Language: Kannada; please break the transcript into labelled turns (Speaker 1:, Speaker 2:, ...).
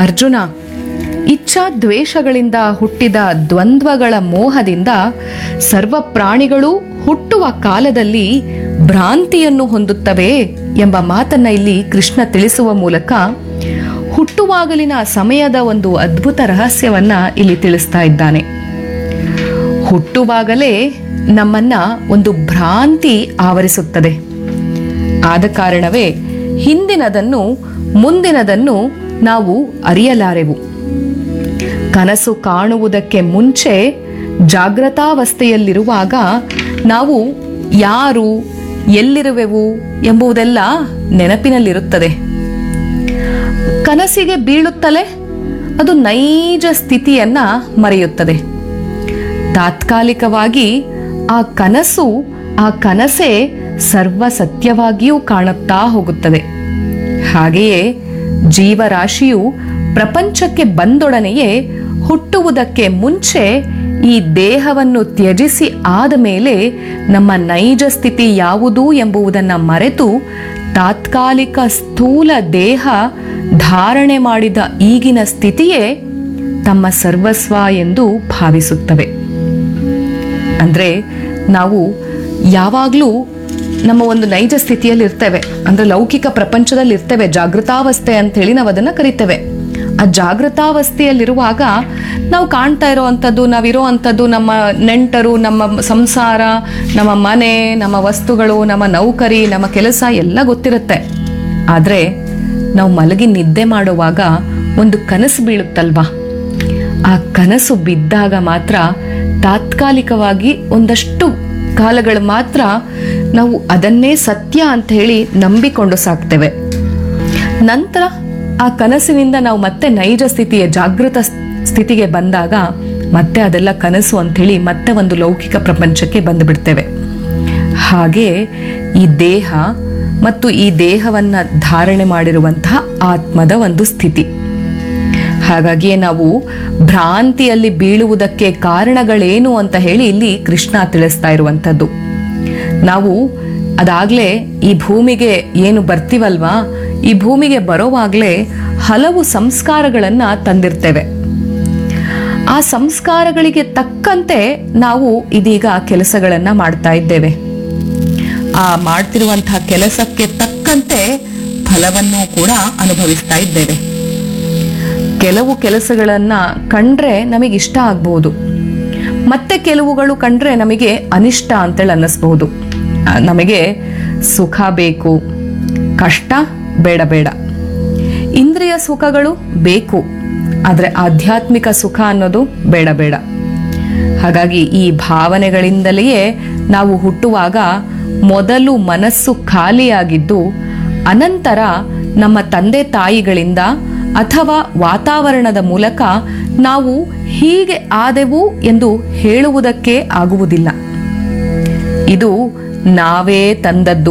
Speaker 1: ಅರ್ಜುನ ಇಚ್ಛಾ ದ್ವೇಷಗಳಿಂದ ಹುಟ್ಟಿದ ದ್ವಂದ್ವಗಳ ಮೋಹದಿಂದ ಸರ್ವ ಪ್ರಾಣಿಗಳು ಹುಟ್ಟುವ ಕಾಲದಲ್ಲಿ ಭ್ರಾಂತಿಯನ್ನು ಹೊಂದುತ್ತವೆ ಎಂಬ ಮಾತನ್ನ ಇಲ್ಲಿ ಕೃಷ್ಣ ತಿಳಿಸುವ ಮೂಲಕ ಹುಟ್ಟುವಾಗಲಿನ ಸಮಯದ ಒಂದು ಅದ್ಭುತ ರಹಸ್ಯವನ್ನ ಇಲ್ಲಿ ತಿಳಿಸ್ತಾ ಇದ್ದಾನೆ ಹುಟ್ಟುವಾಗಲೇ ನಮ್ಮನ್ನ ಒಂದು ಭ್ರಾಂತಿ ಆವರಿಸುತ್ತದೆ ಆದ ಕಾರಣವೇ ಹಿಂದಿನದನ್ನು ಮುಂದಿನದನ್ನು ನಾವು ಅರಿಯಲಾರೆವು ಕನಸು ಕಾಣುವುದಕ್ಕೆ ಮುಂಚೆ ಜಾಗೃತಾವಸ್ಥೆಯಲ್ಲಿರುವಾಗ ನಾವು ಯಾರು ಎಲ್ಲಿರುವೆವು ಎಂಬುದೆಲ್ಲ ನೆನಪಿನಲ್ಲಿರುತ್ತದೆ ಕನಸಿಗೆ ಬೀಳುತ್ತಲೇ ಅದು ನೈಜ ಸ್ಥಿತಿಯನ್ನ ಮರೆಯುತ್ತದೆ ತಾತ್ಕಾಲಿಕವಾಗಿ ಆ ಕನಸು ಆ ಕನಸೇ ಸರ್ವ ಸತ್ಯವಾಗಿಯೂ ಕಾಣುತ್ತಾ ಹೋಗುತ್ತದೆ ಹಾಗೆಯೇ ಜೀವರಾಶಿಯು ಪ್ರಪಂಚಕ್ಕೆ ಬಂದೊಡನೆಯೇ ಹುಟ್ಟುವುದಕ್ಕೆ ಮುಂಚೆ ಈ ದೇಹವನ್ನು ತ್ಯಜಿಸಿ ಆದ ಮೇಲೆ ನಮ್ಮ ನೈಜ ಸ್ಥಿತಿ ಯಾವುದು ಎಂಬುದನ್ನು ಮರೆತು ತಾತ್ಕಾಲಿಕ ಸ್ಥೂಲ ದೇಹ ಧಾರಣೆ ಮಾಡಿದ ಈಗಿನ ಸ್ಥಿತಿಯೇ ತಮ್ಮ ಸರ್ವಸ್ವ ಎಂದು ಭಾವಿಸುತ್ತವೆ ಅಂದ್ರೆ ನಾವು ಯಾವಾಗಲೂ ನಮ್ಮ ಒಂದು ನೈಜ ಸ್ಥಿತಿಯಲ್ಲಿ ಇರ್ತೇವೆ ಅಂದ್ರೆ ಲೌಕಿಕ ಪ್ರಪಂಚದಲ್ಲಿ ಇರ್ತೇವೆ ಜಾಗೃತಾವಸ್ಥೆ ಅಂತ ಹೇಳಿ ನಾವು ಅದನ್ನ ಕರಿತೇವೆ ಆ ಜಾಗೃತಾವಸ್ಥೆಯಲ್ಲಿರುವಾಗ ನಾವು ಕಾಣ್ತಾ ಇರೋ ಅಂಥದ್ದು ನಾವಿರೋ ಅಂಥದ್ದು ನಮ್ಮ ನೆಂಟರು ನಮ್ಮ ಸಂಸಾರ ನಮ್ಮ ಮನೆ ನಮ್ಮ ವಸ್ತುಗಳು ನಮ್ಮ ನೌಕರಿ ನಮ್ಮ ಕೆಲಸ ಎಲ್ಲ ಗೊತ್ತಿರುತ್ತೆ ಆದರೆ ನಾವು ಮಲಗಿ ನಿದ್ದೆ ಮಾಡುವಾಗ ಒಂದು ಕನಸು ಬೀಳುತ್ತಲ್ವಾ ಆ ಕನಸು ಬಿದ್ದಾಗ ಮಾತ್ರ ತಾತ್ಕಾಲಿಕವಾಗಿ ಒಂದಷ್ಟು ಕಾಲಗಳು ಮಾತ್ರ ನಾವು ಅದನ್ನೇ ಸತ್ಯ ಅಂತ ಹೇಳಿ ನಂಬಿಕೊಂಡು ಸಾಕ್ತೇವೆ ನಂತರ ಆ ಕನಸಿನಿಂದ ನಾವು ಮತ್ತೆ ನೈಜ ಸ್ಥಿತಿಯ ಜಾಗೃತ ಸ್ಥಿತಿಗೆ ಬಂದಾಗ ಮತ್ತೆ ಅದೆಲ್ಲ ಕನಸು ಅಂಥೇಳಿ ಮತ್ತೆ ಒಂದು ಲೌಕಿಕ ಪ್ರಪಂಚಕ್ಕೆ ಬಂದು ಬಿಡ್ತೇವೆ ಹಾಗೆ ಈ ದೇಹ ಮತ್ತು ಈ ದೇಹವನ್ನ ಧಾರಣೆ ಮಾಡಿರುವಂತಹ ಆತ್ಮದ ಒಂದು ಸ್ಥಿತಿ ಹಾಗಾಗಿಯೇ ನಾವು ಭ್ರಾಂತಿಯಲ್ಲಿ ಬೀಳುವುದಕ್ಕೆ ಕಾರಣಗಳೇನು ಅಂತ ಹೇಳಿ ಇಲ್ಲಿ ಕೃಷ್ಣ ತಿಳಿಸ್ತಾ ಇರುವಂಥದ್ದು ನಾವು ಅದಾಗ್ಲೇ ಈ ಭೂಮಿಗೆ ಏನು ಬರ್ತೀವಲ್ವಾ ಈ ಭೂಮಿಗೆ ಬರೋವಾಗ್ಲೇ ಹಲವು ಸಂಸ್ಕಾರಗಳನ್ನ ತಂದಿರ್ತೇವೆ ಆ ಸಂಸ್ಕಾರಗಳಿಗೆ ತಕ್ಕಂತೆ ನಾವು ಇದೀಗ ಕೆಲಸಗಳನ್ನ ಮಾಡ್ತಾ ಇದ್ದೇವೆ ಆ ಮಾಡ್ತಿರುವಂತಹ ಕೆಲಸಕ್ಕೆ ತಕ್ಕಂತೆ ಫಲವನ್ನು ಕೂಡ ಅನುಭವಿಸ್ತಾ ಇದ್ದೇವೆ ಕೆಲವು ಕೆಲಸಗಳನ್ನ ಕಂಡ್ರೆ ನಮಗೆ ಇಷ್ಟ ಆಗ್ಬಹುದು ಮತ್ತೆ ಕೆಲವುಗಳು ಕಂಡ್ರೆ ನಮಗೆ ಅನಿಷ್ಟ ಅಂತೇಳಿ ಅನ್ನಿಸ್ಬಹುದು ಆ, ನಮಗೆ ಸುಖ ಬೇಕು ಕಷ್ಟ ಬೇಡ ಬೇಡ ಇಂದ್ರಿಯ ಸುಖಗಳು ಬೇಕು ಆದರೆ ಆಧ್ಯಾತ್ಮಿಕ ಸುಖ ಅನ್ನೋದು ಬೇಡ ಬೇಡ ಹಾಗಾಗಿ ಈ ಭಾವನೆಗಳಿಂದಲೇ ನಾವು ಹುಟ್ಟುವಾಗ ಮೊದಲು ಮನಸ್ಸು ಖಾಲಿಯಾಗಿದ್ದು ಅನಂತರ ನಮ್ಮ ತಂದೆ ತಾಯಿಗಳಿಂದ ಅಥವಾ ವಾತಾವರಣದ ಮೂಲಕ ನಾವು ಹೀಗೆ ಆದೆವು ಎಂದು ಹೇಳುವುದಕ್ಕೆ ಆಗುವುದಿಲ್ಲ ಇದು ನಾವೇ ತಂದದ್ದು